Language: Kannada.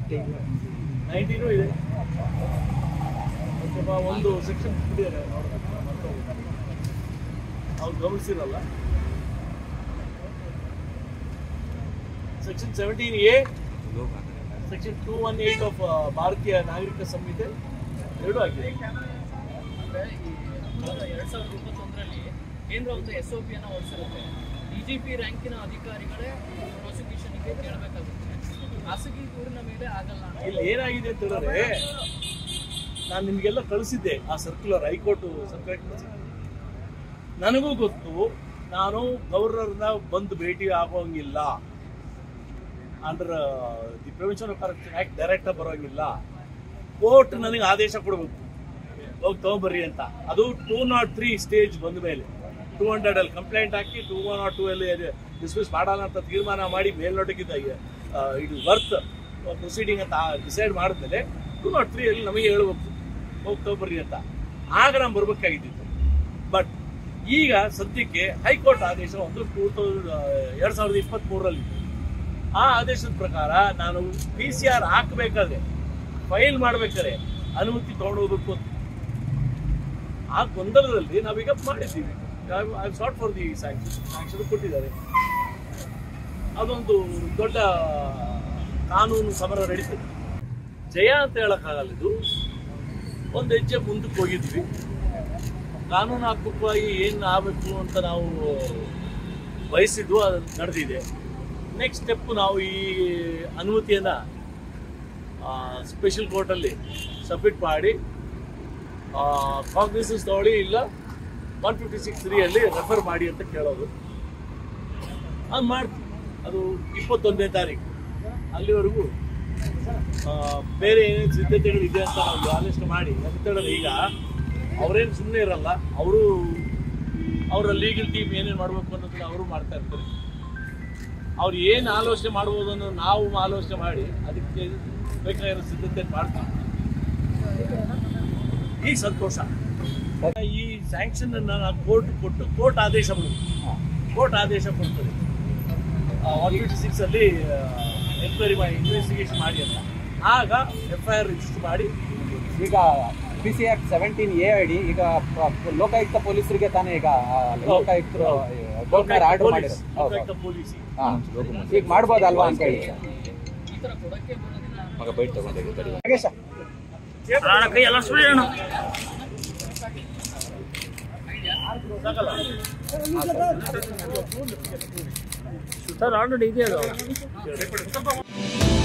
ನೈನ್ಟೀನು ಇದೆ ಸ್ವಲ್ಪ ಒಂದು ಸೆಕ್ಷನ್ ಬಿಟ್ಟಿದ್ದಾರೆ ಅವ್ರು ಗಮನಿಸಿರಲ್ಲ section seventeen A section two one eight of Bharatiya Nagarika ಸಂಹಿತೆ ಎರಡೂ ಆಗಿದೆ ಅಂದ್ರೆ ಈ ಕಳೆದ ಎರಡ್ ಸಾವಿರದ ಇಪ್ಪತ್ತೊಂದರಲ್ಲಿ ಕೇಂದ್ರ ಒಂದು ಎಸ್ ಒ ಪಿಯನ್ನು ಹೊರಡಿಸಿರುತ್ತೆ ಡಿಜಿಪಿ ರ್ಯಾಂಕಿನ ಅಧಿಕಾರಿಗಳೇ ಪ್ರಾಸಿಕ್ಯೂಷನ್ಗೆ ಕೇಳಬೇಕಾಗುತ್ತೆ ಖಾಸಗಿ ದೂರಿನ ಮೇಲೆ ಆಗಲ್ಲ ಅಂತ. ಇಲ್ಲಿ ಏನಾಗಿದೆ ಅಂತ ಹೇಳಿದ್ರೆ ನಾನು ನಿಮಗೆಲ್ಲ ಕಳಿಸಿದ್ದೆ ಆ ಸರ್ಕ್ಯುಲರ್ ಹೈಕೋರ್ಟ್ ಸರ್ಕ್ಯುಲರ್ ಕಳಿಸಿದ್ದೆ ನನಗೂ ಗೊತ್ತು ನಾನು ಗವರ್ನರ್ನ ಬಂದು ಭೇಟಿ ಆಗೋಂಗಿಲ್ಲ under the prevention of corruption act direct ಬರೋಂಗಿಲ್ಲ ಕೋರ್ಟ್ ನನಗೆ ಆದೇಶ ಕೊಡಬೇಕು ಹೋಗಿ ತಗೊಂಬರ್ರಿ ಅಂತ ಅದು ಟೂ ನಾಟ್ ತ್ರೀ ಸ್ಟೇಜ್ ಬಂದ ಮೇಲೆ ಟೂ ಹಂಡ್ರೆಡ್ ಅಲ್ಲಿ ಕಂಪ್ಲೇಂಟ್ ಹಾಕಿ ಟೂ ಒನ್ ನಾಟ್ ಟೂ ಅಲ್ಲಿ ಡಿಸ್ಮಿಸ್ ಮಾಡಲ್ಲ ಅಂತ ತೀರ್ಮಾನ ಮಾಡಿ ಮೇಲ್ನೋಟಕ್ಕಿದ್ದ ಇದು ವರ್ತ್ ಪ್ರೊಸೀಡಿಂಗ್ ಅಂತ ಡಿಸೈಡ್ ಮಾಡಿದ್ಮೇಲೆ ಟೂ ನಾಟ್ ತ್ರೀ ಅಲ್ಲಿ ನಮಗೆ ಹೇಳ್ಬೇಕು ಹೋಗಿ ತಗೊಂಬರ್ರಿ ಅಂತ ಆಗ ನಾನು ಬರ್ಬೇಕಾಗಿದ್ದಿತ್ತು ಬಟ್ ಈಗ ಸದ್ಯಕ್ಕೆ ಹೈಕೋರ್ಟ್ ಆದೇಶ ಒಂದು ಟೂ ತೌಸಂಡ್ ಎರಡ್ ಸಾವಿರದ ಇಪ್ಪತ್ತ್ ಮೂರರಲ್ಲಿ ಆ ಆದೇಶದ ಪ್ರಕಾರ ನಾನು ಪಿ ಸಿ ಆರ್ ಹಾಕಬೇಕಾದ್ರೆ ಫೈಲ್ ಮಾಡ್ಬೇಕಾದ್ರೆ ಅನುಮತಿ ತಗೊಂಡೋಗ್ಬೇಕು ಅಂತ ಆ ಗೊಂದಲದಲ್ಲಿ ನಾವೀಗ ಮಾಡಿದ್ದೀವಿ I sought for the sanction sanction ಕೊಟ್ಟಿದ್ದಾರೆ ಅದೊಂದು ದೊಡ್ಡ ಕಾನೂನು ಸಮರ ನಡೀತದೆ ಜಯ ಅಂತ ಹೇಳಕ್ಕಾಗಲ್ಲ ಇದು ಒಂದು ಹೆಜ್ಜೆ ಮುಂದಕ್ಕೆ ಹೋಗಿದ್ವಿ ಕಾನೂನಾತ್ಮಕವಾಗಿ ಏನು ಆಗಬೇಕು ಅಂತ ನಾವು ಬಯಸಿದ್ವು ಅದು ನಡೆದಿದೆ ನೆಕ್ಸ್ಟ್ ಸ್ಟೆಪ್ ನಾವು ಈ ಅನುಮತಿಯನ್ನು ಸ್ಪೆಷಲ್ ಕೋರ್ಟಲ್ಲಿ ಸಬ್ಮಿಟ್ ಮಾಡಿ ಕಾಂಗ್ರೆಸ್ ತಗೊಳ್ಳಿ ಇಲ್ಲ ಒನ್ ಫಿಫ್ಟಿ ಸಿಕ್ಸ್ ತ್ರೀಯಲ್ಲಿ ರೆಫರ್ ಮಾಡಿ ಅಂತ ಕೇಳೋದು ಅದು ಮಾಡ್ತೀವಿ ಅದು ಇಪ್ಪತ್ತೊಂದನೇ ತಾರೀಕು ಅಲ್ಲಿವರೆಗೂ ಆ, ಬೇರೆ ಏನೇನು ಸಿದ್ಧತೆಗಳಿದೆ ಅಂತ ನಾವು ಆಲೋಚನೆ ಮಾಡಿ ಅಂತ ಹೇಳಿದ್ರೆ ಈಗ ಅವರೇನು ಸುಮ್ಮನೆ ಇರಲ್ಲ ಅವರು ಅವರ ಲೀಗಲ್ ಟೀಮ್ ಏನೇನು ಮಾಡಬೇಕು ಅನ್ನೋದನ್ನ ಅವರು ಮಾಡ್ತಾ ಇರ್ತಾರೆ ಅವ್ರು ಏನು ಆಲೋಚನೆ ಮಾಡ್ಬೋದು ಅನ್ನೋ ನಾವು ಆಲೋಚನೆ ಮಾಡಿ ಅದಕ್ಕೆ ಬೇಕಾಗಿರೋ ಸಿದ್ಧತೆ ಮಾಡ್ತೀವಿ ಈ ಸಂತೋಷ ಈ ಸ್ಯಾಂಕ್ಷನ್ ಅನ್ನ ಕೋರ್ಟ್ ಕೊಟ್ಟು ಕೋರ್ಟ್ ಆದೇಶ ಕೋರ್ಟ್ ಆದೇಶ ಕೊಡ್ತದೆ ಒನ್ ಫಿಫ್ಟಿ ಸಿಕ್ಸ್ ಅಲ್ಲಿ ಎನ್ಕ್ವೈರಿ ಮಾಡಿ ಇನ್ವೆಸ್ಟಿಗೇಷನ್ ಮಾಡಿ ಅಂತ ಆಗ ಎಫ್ ಐ ಆರ್ ರಿಜಿಸ್ಟರ್ ಮಾಡಿ ಈಗ P C act seventeen A ಅಡಿ ಈಗ ಪ- ಲೋಕಾಯುಕ್ತ ಪೊಲೀಸರಿಗೆ ತಾನೇ ಈಗ ಆ, ಲೋಕಾಯುಕ್ತರು ಗವರ್ನರ್ ಆರ್ಡರ್ ಮಾಡಿದ್ರು ಹೌದು ಲೋಕಾಯುಕ್ತ ಪೊಲೀಸ್ ಹಾ. ಈಗ ಮಾಡ್ಬೋದಲ್ವಾ ಅಂತ ಹೇಳಿ ಈ ತರ ಕೊಡಕ್ಕೆ ಬರೋದಿಲ್ಲ ಮಗ ಬೈಟ್ ತಗೊಂಡಿದ್ದೆ ನಾಗೇಶ ಸಾಕಲ್ಲ ಸರ್ ಆಲ್ರೆಡಿ ಇದೆ ಅದು